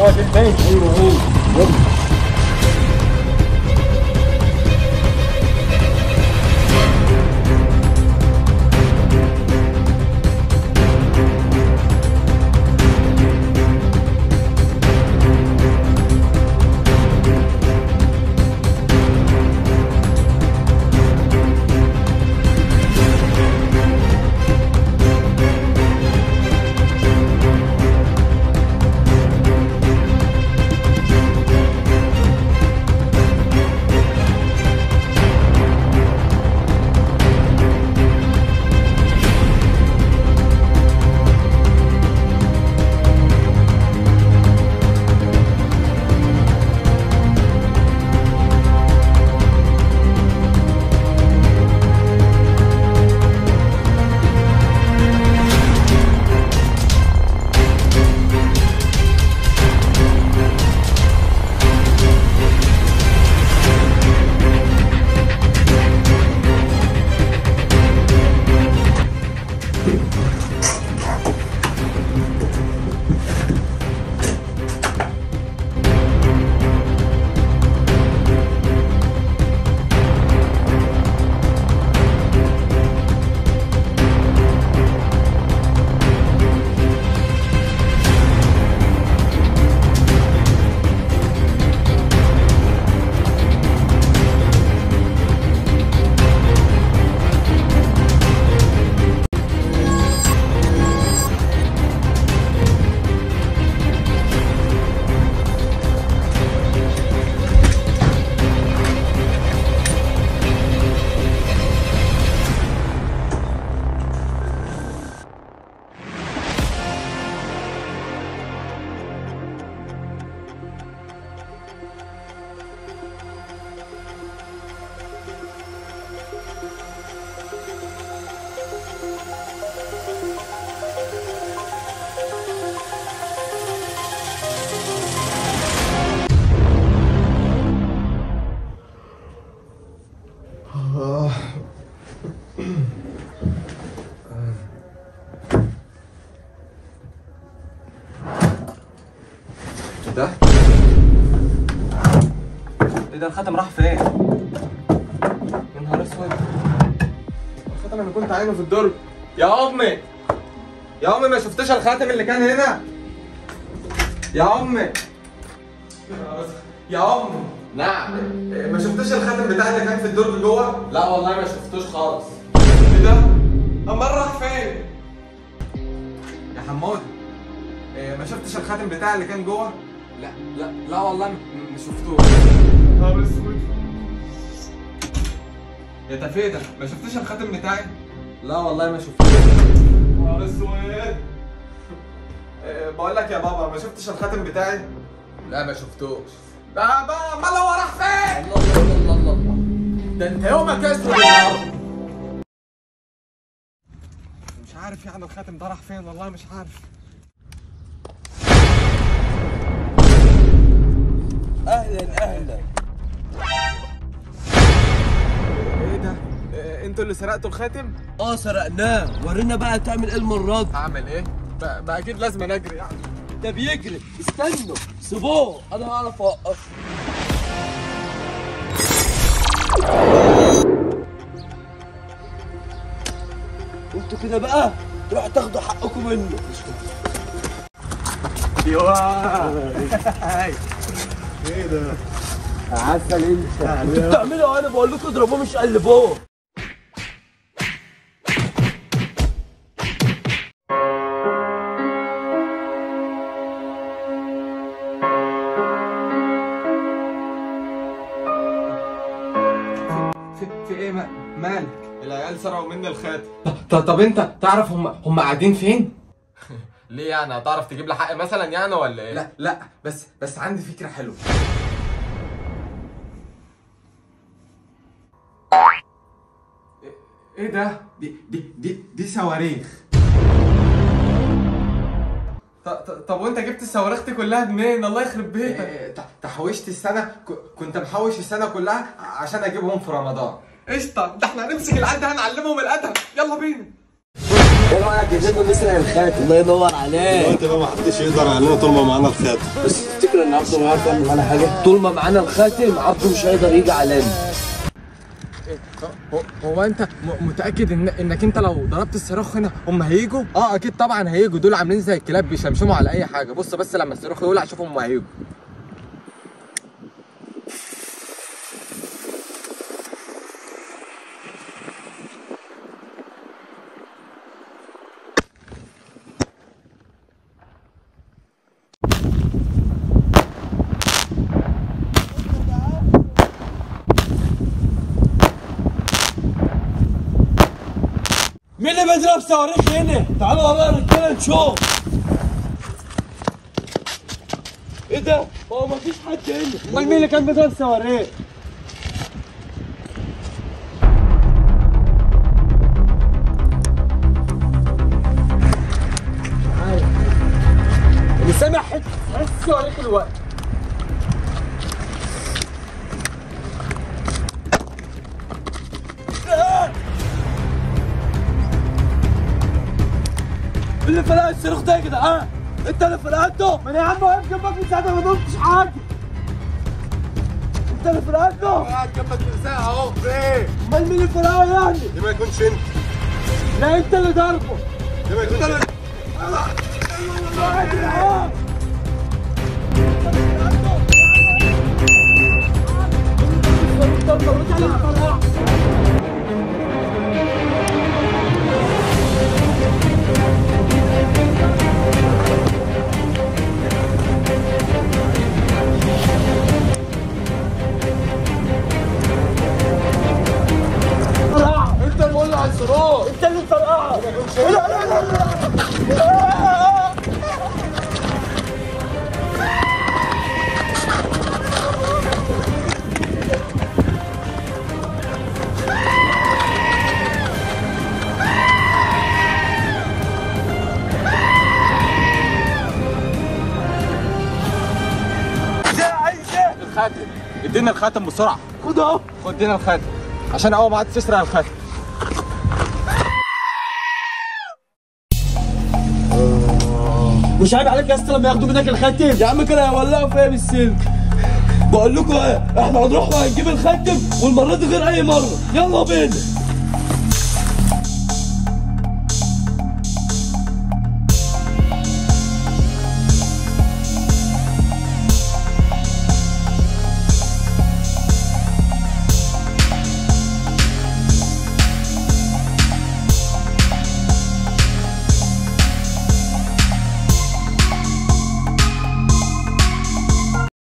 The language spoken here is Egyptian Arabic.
اه في البيت ايوه ايوه يلا ده ايه ده الخاتم راح فين؟ يا نهار اسود الخاتم اللي كنت عاينه في الدرج يا امي يا امي ما شفتش الخاتم اللي كان هنا يا امي يا امي نعم ما شفتش الخاتم بتاعي اللي كان في الدرج جوه؟ لا والله ما شفتوش خالص ايه ده؟ امال راح فين؟ يا حمود إيه، ما شفتش الخاتم بتاعي اللي كان جوه؟ لا لا لا والله م- ما شفتوش نهار اسود يا تفيدة ما شفتش الخاتم بتاعي؟ لا والله ما شفتوش نهار اسود إيه، بقول لك يا بابا ما شفتش الخاتم بتاعي؟ لا ما شفتوش ده بقى امال هو راح فين؟ الله الله الله الله الله ده انت يومك اسود النهارده مش عارف يعني الخاتم ده راح فين والله مش عارف اهلا اهلا ايه ده؟ إيه، انتوا اللي سرقتوا الخاتم؟ اه سرقناه ورينا بقى تعمل ايه المره دي هعمل ايه؟ بقى, بقى اكيد لازم أنا اجري يعني ده بيجري استنوا سيبوه انا هعرف اوقفه انتوا كده بقى تروحوا تاخدوا حقكم منه عسل انت انتوا بتعملوا انا بقول لكم اضربوه مش قلبوه في, في ايه ما- مالك؟ العيال سرقوا مني الخاتم طب, طب انت تعرف هم هم قاعدين فين؟ ليه يعني هتعرف تجيب لي حق مثلا يعني ولا ايه؟ لا لا بس بس عندي فكرة حلوة إيه- ايه ده؟ دي دي دي دي صواريخ ط- ط- طب وانت جبت الصواريخ دي كلها منين؟ الله يخرب بيتك تحوشت السنة ك- كنت محوش السنة كلها عشان اجيبهم في رمضان قشطة ده احنا هنمسك العيال ده هنعلمهم الأدب يلا بينا ايه رايك يا زلمه نسرق الخاتم الله ينور عليك دلوقتي بقى ما حدش يقدر علينا طول ما معانا الخاتم بس تفتكر ان عبده ما يعرف يعمل معانا حاجه طول ما معانا الخاتم عبده مش هيقدر يجي علينا هو, هو انت م- متاكد ان انك انت لو ضربت الصاروخ هنا هم هيجوا اه اكيد طبعا هيجوا دول عاملين زي الكلاب بيشمشموا على اي حاجه بص بس لما الصاروخ يولع شوف هم هيجوا مين اللي بيضرب صواريخ هنا؟ تعالوا والله يا رجاله نشوف ايه ده؟ هو مفيش حد هنا امال مين اللي كان بيضرب صواريخ؟ اللي سامع حته حته صواريخ الوقت اللي فرق الصاروخ ده يا جدعان انت اللي فرقته ما انا يا عم واقف جنبك من ساعه ما ضربتش حاجه انت اللي فرقته قاعد جنبك من ساعه اهو فين؟ امال مين اللي فرقه يعني دي ما يكونش انت لا انت اللي ضربه دي ما يكونش انت يا جدعان انت اللي مولع الصاروخ انت اللي مفرقعه لا لا لا لا الخاتم ادينا الخاتم بسرعه خد اهو خد ادينا الخاتم عشان اول ما عاد تسرق الخاتم مش عيب عليك يا اسطى لما ياخدوا منك الخاتم يا عم كده هيولعوا فيا بالسلك بقول لكم ايه احنا هنروح وهنجيب الخاتم والمره دي غير اي مره يلا بينا